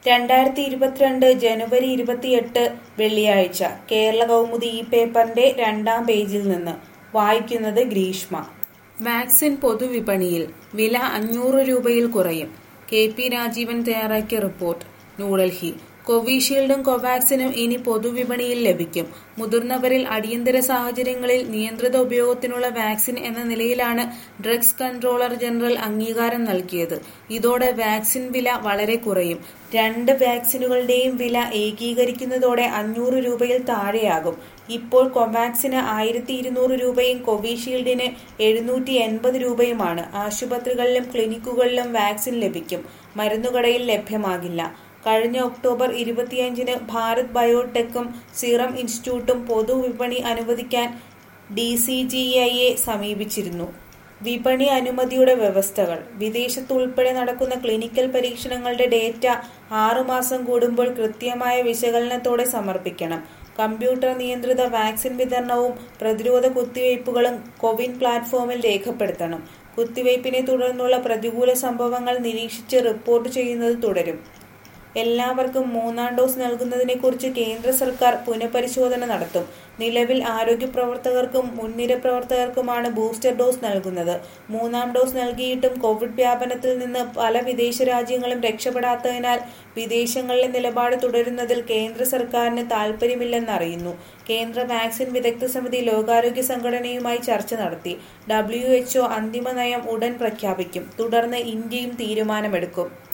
രണ്ടായിരത്തി ഇരുപത്തിരണ്ട് ജനുവരി ഇരുപത്തിയെട്ട് വെള്ളിയാഴ്ച കേരള കൗമുദി ഈ പേപ്പറിന്റെ രണ്ടാം പേജിൽ നിന്ന് വായിക്കുന്നത് ഗ്രീഷ്മ വാക്സിൻ പൊതുവിപണിയിൽ വില അഞ്ഞൂറ് രൂപയിൽ കുറയും കെ പി രാജീവൻ തയ്യാറാക്കിയ റിപ്പോർട്ട് ന്യൂഡൽഹി കോവിഷീൽഡും കോവാക്സിനും ഇനി പൊതുവിപണിയിൽ ലഭിക്കും മുതിർന്നവരിൽ അടിയന്തര സാഹചര്യങ്ങളിൽ നിയന്ത്രിത ഉപയോഗത്തിനുള്ള വാക്സിൻ എന്ന നിലയിലാണ് ഡ്രഗ്സ് കൺട്രോളർ ജനറൽ അംഗീകാരം നൽകിയത് ഇതോടെ വാക്സിൻ വില വളരെ കുറയും രണ്ട് വാക്സിനുകളുടെയും വില ഏകീകരിക്കുന്നതോടെ അഞ്ഞൂറ് രൂപയിൽ താഴെയാകും ഇപ്പോൾ കൊവാക്സിന് ആയിരത്തി ഇരുന്നൂറ് രൂപയും കോവിഷീൽഡിന് എഴുന്നൂറ്റി എൺപത് രൂപയുമാണ് ആശുപത്രികളിലും ക്ലിനിക്കുകളിലും വാക്സിൻ ലഭിക്കും മരുന്നുകടയിൽ ലഭ്യമാകില്ല കഴിഞ്ഞ ഒക്ടോബർ ഇരുപത്തിയഞ്ചിന് ഭാരത് ബയോടെക്കും സീറം ഇൻസ്റ്റിറ്റ്യൂട്ടും പൊതുവിപണി അനുവദിക്കാൻ ഡി സി ജി ഐയെ സമീപിച്ചിരുന്നു വിപണി അനുമതിയുടെ വ്യവസ്ഥകൾ വിദേശത്ത് ഉൾപ്പെടെ നടക്കുന്ന ക്ലിനിക്കൽ പരീക്ഷണങ്ങളുടെ ഡേറ്റ ആറുമാസം കൂടുമ്പോൾ കൃത്യമായ വിശകലനത്തോടെ സമർപ്പിക്കണം കമ്പ്യൂട്ടർ നിയന്ത്രിത വാക്സിൻ വിതരണവും പ്രതിരോധ കുത്തിവയ്പ്പുകളും കോവിൻ പ്ലാറ്റ്ഫോമിൽ രേഖപ്പെടുത്തണം കുത്തിവയ്പ്പിനെ തുടർന്നുള്ള പ്രതികൂല സംഭവങ്ങൾ നിരീക്ഷിച്ച് റിപ്പോർട്ട് ചെയ്യുന്നത് തുടരും എല്ലാവർക്കും മൂന്നാം ഡോസ് നൽകുന്നതിനെക്കുറിച്ച് കേന്ദ്ര സർക്കാർ പുനഃപരിശോധന നടത്തും നിലവിൽ ആരോഗ്യ പ്രവർത്തകർക്കും മുൻനിര പ്രവർത്തകർക്കുമാണ് ബൂസ്റ്റർ ഡോസ് നൽകുന്നത് മൂന്നാം ഡോസ് നൽകിയിട്ടും കോവിഡ് വ്യാപനത്തിൽ നിന്ന് പല വിദേശ രാജ്യങ്ങളും രക്ഷപ്പെടാത്തതിനാൽ വിദേശങ്ങളിലെ നിലപാട് തുടരുന്നതിൽ കേന്ദ്ര സർക്കാരിന് താൽപര്യമില്ലെന്നറിയുന്നു കേന്ദ്ര വാക്സിൻ വിദഗ്ധ സമിതി ലോകാരോഗ്യ സംഘടനയുമായി ചർച്ച നടത്തി ഡബ്ല്യു അന്തിമ നയം ഉടൻ പ്രഖ്യാപിക്കും തുടർന്ന് ഇന്ത്യയും തീരുമാനമെടുക്കും